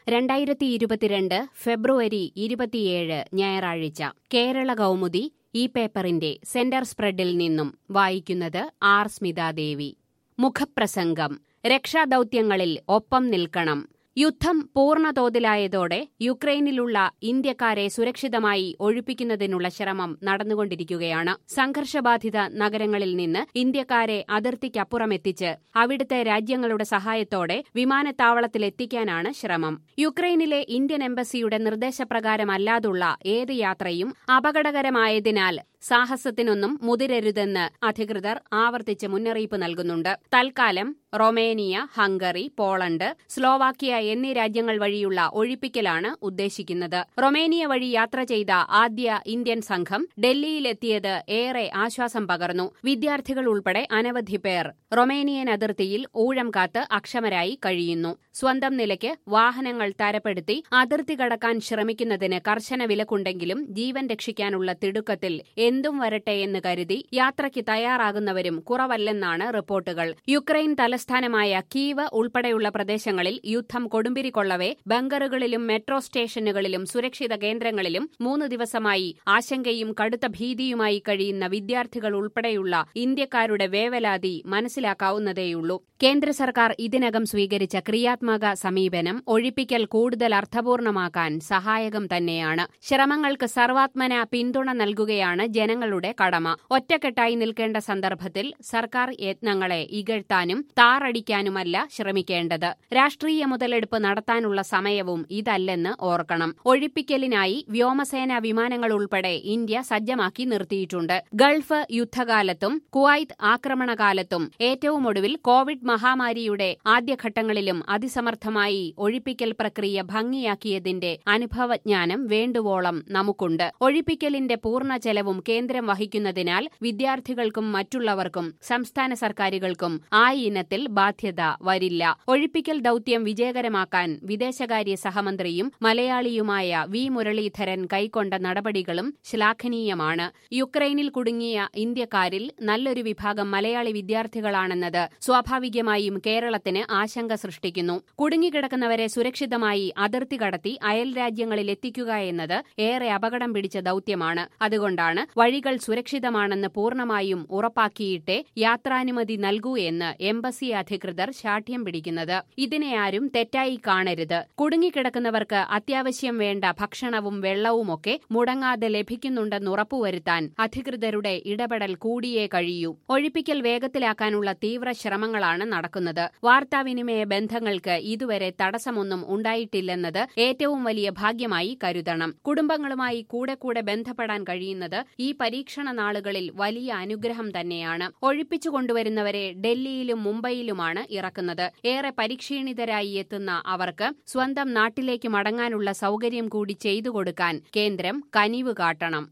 രണ്ടായിരത്തി ഇരുപത്തിരണ്ട് ഫെബ്രുവരി ഇരുപത്തിയേഴ് ഞായറാഴ്ച കേരള കൗമുദി ഈ പേപ്പറിന്റെ സെന്റർ സ്പ്രെഡിൽ നിന്നും വായിക്കുന്നത് ആർ സ്മിതാദേവി മുഖപ്രസംഗം രക്ഷാദൌത്യങ്ങളിൽ ഒപ്പം നിൽക്കണം യുദ്ധം പൂർണ്ണതോതിലായതോടെ യുക്രൈനിലുള്ള ഇന്ത്യക്കാരെ സുരക്ഷിതമായി ഒഴിപ്പിക്കുന്നതിനുള്ള ശ്രമം നടന്നുകൊണ്ടിരിക്കുകയാണ് സംഘർഷബാധിത നഗരങ്ങളിൽ നിന്ന് ഇന്ത്യക്കാരെ അതിർത്തിക്കപ്പുറമെത്തിച്ച് അവിടുത്തെ രാജ്യങ്ങളുടെ സഹായത്തോടെ വിമാനത്താവളത്തിലെത്തിക്കാനാണ് ശ്രമം യുക്രൈനിലെ ഇന്ത്യൻ എംബസിയുടെ നിർദ്ദേശപ്രകാരമല്ലാതുള്ള ഏത് യാത്രയും അപകടകരമായതിനാൽ സാഹസത്തിനൊന്നും മുതിരരുതെന്ന് അധികൃതർ ആവർത്തിച്ച് മുന്നറിയിപ്പ് നൽകുന്നുണ്ട് തൽക്കാലം റൊമേനിയ ഹംഗറി പോളണ്ട് സ്ലോവാക്യ എന്നീ രാജ്യങ്ങൾ വഴിയുള്ള ഒഴിപ്പിക്കലാണ് ഉദ്ദേശിക്കുന്നത് റൊമേനിയ വഴി യാത്ര ചെയ്ത ആദ്യ ഇന്ത്യൻ സംഘം ഡൽഹിയിലെത്തിയത് ഏറെ ആശ്വാസം പകർന്നു വിദ്യാർത്ഥികൾ ഉൾപ്പെടെ അനവധി പേർ റൊമേനിയൻ അതിർത്തിയിൽ ഊഴം കാത്ത് അക്ഷമരായി കഴിയുന്നു സ്വന്തം നിലയ്ക്ക് വാഹനങ്ങൾ തരപ്പെടുത്തി അതിർത്തി കടക്കാൻ ശ്രമിക്കുന്നതിന് കർശന വിലക്കുണ്ടെങ്കിലും ജീവൻ രക്ഷിക്കാനുള്ള തിടുക്കത്തിൽ എന്തും വരട്ടെ എന്ന് കരുതി യാത്രയ്ക്ക് തയ്യാറാകുന്നവരും കുറവല്ലെന്നാണ് റിപ്പോർട്ടുകൾ യുക്രൈൻ തലസ്ഥാനമായ കീവ് ഉൾപ്പെടെയുള്ള പ്രദേശങ്ങളിൽ യുദ്ധം കൊടുമ്പിരി കൊള്ളവെ ബങ്കറുകളിലും മെട്രോ സ്റ്റേഷനുകളിലും സുരക്ഷിത കേന്ദ്രങ്ങളിലും മൂന്ന് ദിവസമായി ആശങ്കയും കടുത്ത ഭീതിയുമായി കഴിയുന്ന വിദ്യാർത്ഥികൾ ഉൾപ്പെടെയുള്ള ഇന്ത്യക്കാരുടെ വേവലാതി മനസ്സിലാക്കാവുന്നതേയുള്ളൂ കേന്ദ്ര സർക്കാർ ഇതിനകം സ്വീകരിച്ച ക്രിയാത്മക സമീപനം ഒഴിപ്പിക്കൽ കൂടുതൽ അർത്ഥപൂർണമാക്കാൻ സഹായകം തന്നെയാണ് ശ്രമങ്ങൾക്ക് സർവാത്മന പിന്തുണ നൽകുകയാണ് ജനങ്ങളുടെ കടമ ഒറ്റക്കെട്ടായി നിൽക്കേണ്ട സന്ദർഭത്തിൽ സർക്കാർ യത്നങ്ങളെ ഇകഴ്ത്താനും താറടിക്കാനുമല്ല ശ്രമിക്കേണ്ടത് രാഷ്ട്രീയ മുതലെടുപ്പ് നടത്താനുള്ള സമയവും ഇതല്ലെന്ന് ഓർക്കണം ഒഴിപ്പിക്കലിനായി വ്യോമസേനാ വിമാനങ്ങൾ ഉൾപ്പെടെ ഇന്ത്യ സജ്ജമാക്കി നിർത്തിയിട്ടുണ്ട് ഗൾഫ് യുദ്ധകാലത്തും കുവൈത്ത് ആക്രമണകാലത്തും ഏറ്റവും ഒടുവിൽ കോവിഡ് മഹാമാരിയുടെ ആദ്യഘട്ടങ്ങളിലും അതിസമർത്ഥമായി ഒഴിപ്പിക്കൽ പ്രക്രിയ ഭംഗിയാക്കിയതിന്റെ അനുഭവജ്ഞാനം വേണ്ടുവോളം നമുക്കുണ്ട് ഒഴിപ്പിക്കലിന്റെ പൂർണ്ണ ചെലവും കേന്ദ്രം വഹിക്കുന്നതിനാൽ വിദ്യാർത്ഥികൾക്കും മറ്റുള്ളവർക്കും സംസ്ഥാന സർക്കാരുകൾക്കും ആ ഇനത്തിൽ ബാധ്യത വരില്ല ഒഴിപ്പിക്കൽ ദൌത്യം വിജയകരമാക്കാൻ വിദേശകാര്യ സഹമന്ത്രിയും മലയാളിയുമായ വി മുരളീധരൻ കൈക്കൊണ്ട നടപടികളും ശ്ലാഘനീയമാണ് യുക്രൈനിൽ കുടുങ്ങിയ ഇന്ത്യക്കാരിൽ നല്ലൊരു വിഭാഗം മലയാളി വിദ്യാർത്ഥികളാണെന്നത് സ്വാഭാവികമായും കേരളത്തിന് ആശങ്ക സൃഷ്ടിക്കുന്നു കുടുങ്ങിക്കിടക്കുന്നവരെ സുരക്ഷിതമായി അതിർത്തി കടത്തി അയൽ രാജ്യങ്ങളിൽ എത്തിക്കുക എന്നത് ഏറെ അപകടം പിടിച്ച ദൌത്യമാണ് അതുകൊണ്ടാണ് വഴികൾ സുരക്ഷിതമാണെന്ന് പൂർണ്ണമായും ഉറപ്പാക്കിയിട്ടേ യാത്രാനുമതി നൽകൂ എന്ന് എംബസി അധികൃതർ ശാഠ്യം പിടിക്കുന്നത് ഇതിനെ ആരും തെറ്റായി കാണരുത് കുടുങ്ങിക്കിടക്കുന്നവർക്ക് അത്യാവശ്യം വേണ്ട ഭക്ഷണവും വെള്ളവുമൊക്കെ മുടങ്ങാതെ ലഭിക്കുന്നുണ്ടെന്ന് ഉറപ്പുവരുത്താൻ അധികൃതരുടെ ഇടപെടൽ കൂടിയേ കഴിയൂ ഒഴിപ്പിക്കൽ വേഗത്തിലാക്കാനുള്ള തീവ്ര ശ്രമങ്ങളാണ് നടക്കുന്നത് വാർത്താവിനിമയ ബന്ധങ്ങൾക്ക് ഇതുവരെ തടസ്സമൊന്നും ഉണ്ടായിട്ടില്ലെന്നത് ഏറ്റവും വലിയ ഭാഗ്യമായി കരുതണം കുടുംബങ്ങളുമായി കൂടെ കൂടെ ബന്ധപ്പെടാൻ കഴിയുന്നത് ഈ പരീക്ഷണ നാളുകളിൽ വലിയ അനുഗ്രഹം തന്നെയാണ് ഒഴിപ്പിച്ചു കൊണ്ടുവരുന്നവരെ ഡൽഹിയിലും മുംബൈയിലുമാണ് ഇറക്കുന്നത് ഏറെ പരിക്ഷീണിതരായി എത്തുന്ന അവർക്ക് സ്വന്തം നാട്ടിലേക്ക് മടങ്ങാനുള്ള സൗകര്യം കൂടി ചെയ്തു കൊടുക്കാൻ കേന്ദ്രം കനിവ് കാട്ടണം